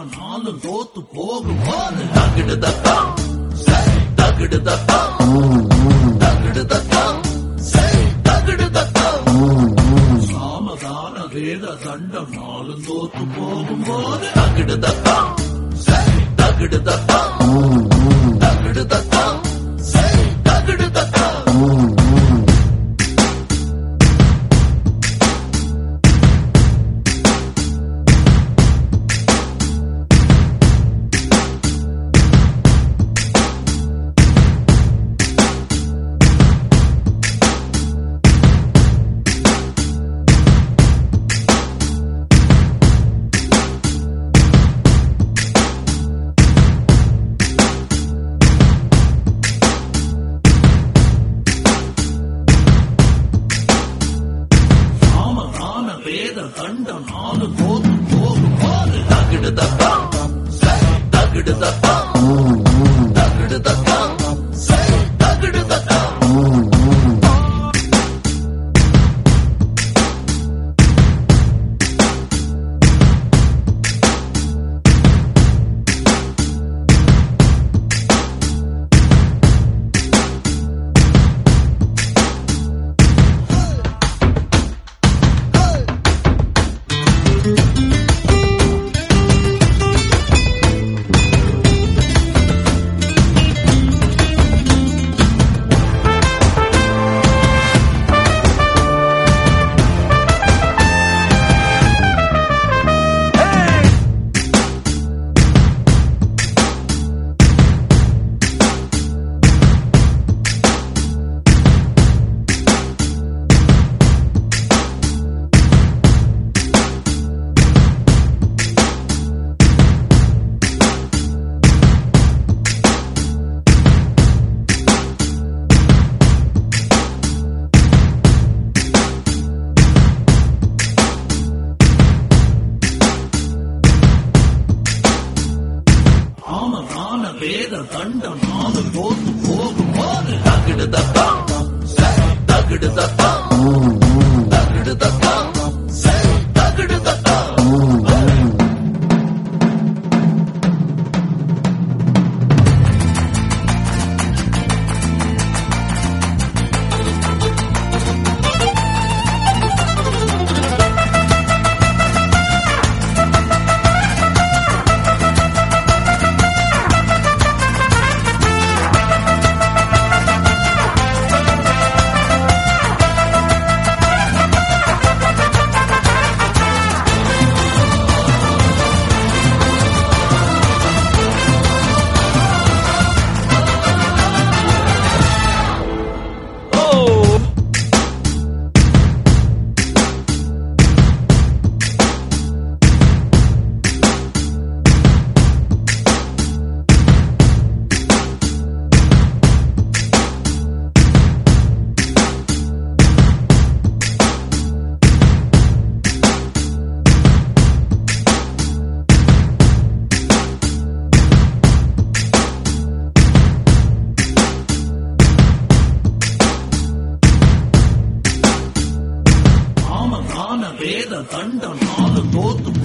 தண்டம் நாளும் தோத்து போகும் போது தகிடு தத்தம் தகிடு தத்தம் தகிடு தத்தம் தகிடு தத்தம் சாமதான வேத தண்டம் நாளும் தோத்து போகும் போது தகிடு தத்தம் தகிடு தத்தம் தகிடு தத்தம் தகிடு தத்தம் சாமதான வேத தண்டம் நாலு போது போகும் போது தகிடு தத்தம் தகிடு தத்தம் தகிடு தத்தம் தகிடு தத்தம் ஆமதான வேத தண்டம் நாலு போது போகும் போது தகிடு தத்தம் தகிடு தத்தம் தகிடு தத்தம் தகிடு தத்தம் ஆமதான வேத தண்டம் நாலு தோத்து